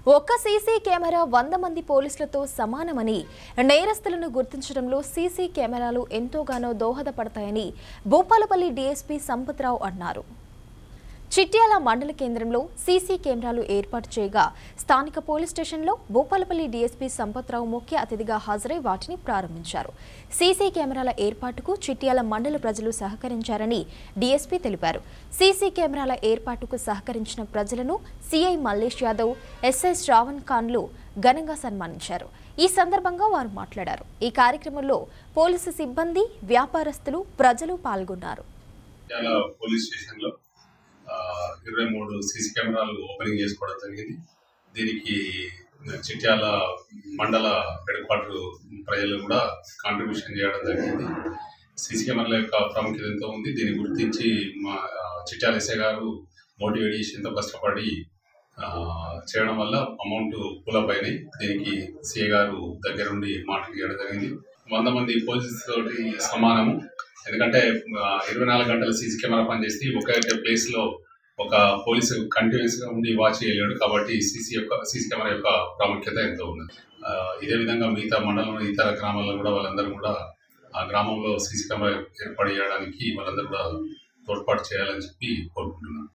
ఒక్క CC camera వంద మంది పోలీసులతో సమానమని నేరస్తులను గుర్తించడంలో సీసీ కెమెరాలు ఎంతోగానో దోహదపడతాయని భూపాలపల్లి డీఎస్పీ సంపత్రావు అన్నారు చిట్యాల మండల కేంద్రంలో సీసీ కెమెరాలు ఏర్పాటు చేయగా స్థానిక పోలీస్ స్టేషన్లో భూపాలపల్లి డీఎస్పీ సంపత్రావు ముఖ్య అతిథిగా హాజరై వాటిని ప్రారంభించారు సీసీ కెమెరాల ఏర్పాటుకు చిట్యాల మండల ప్రజలు సహకరించారని డీఎస్పీ తెలిపారు సీసీ కెమెరాల ఏర్పాటుకు సహకరించిన ప్రజలను సీఐ మల్లేష్ యాదవ్ ఎస్ఐ శ్రావణ్ ఖాన్లు ఘనంగా సన్మానించారు ఈ సందర్భంగా వారు మాట్లాడారు ఈ కార్యక్రమంలో పోలీసు సిబ్బంది వ్యాపారస్తులు ప్రజలు పాల్గొన్నారు చిట్యాల పోలీస్ స్టేషన్లో ఆ, ఇరవై మూడు సీసీ కెమెరాలు ఓపెనింగ్ చేసుకోవడం జరిగింది దీనికి చిట్యాల మండల హెడ్ క్వార్టర్ ప్రజలు కూడా కాంట్రిబ్యూషన్ చేయడం జరిగింది సీసీ కెమెరాల యొక్క ప్రాముఖ్యత ఎంతో ఉంది దీన్ని గుర్తించి మా ఆ, చిట్యాల ఎస్ఐ గారు మోటివేట్ చేసి ఎంతో కష్టపడి ఆ, చేయడం వల్ల అమౌంట్ పులప్ అయినాయి దీనికి సిఏ గారు దగ్గరుండి మాటలు చేయడం జరిగింది వంద మంది పోలీసు తోటి సమానము ఎందుకంటే ఆ, ఇరవై నాలుగు గంటల సీసీ కెమెరా పనిచేసి ఒకే ప్లేస్ లో ఒక పోలీసు కంటిన్యూస్ గా ఉండి వాచ్ చేయలేడు కాబట్టి సీసీ యొక్క సీసీ కెమెరా యొక్క ప్రాముఖ్యత ఎంతో ఉన్నది ఆ, ఇదే విధంగా మిగతా మండలంలో ఇతర గ్రామాల్లో కూడా వాళ్ళందరూ కూడా ఆ గ్రామంలో సీసీ కెమెరా ఏర్పాటు చేయడానికి వాళ్ళందరూ కూడా తోడ్పాటు చేయాలని చెప్పి కోరుకుంటున్నాను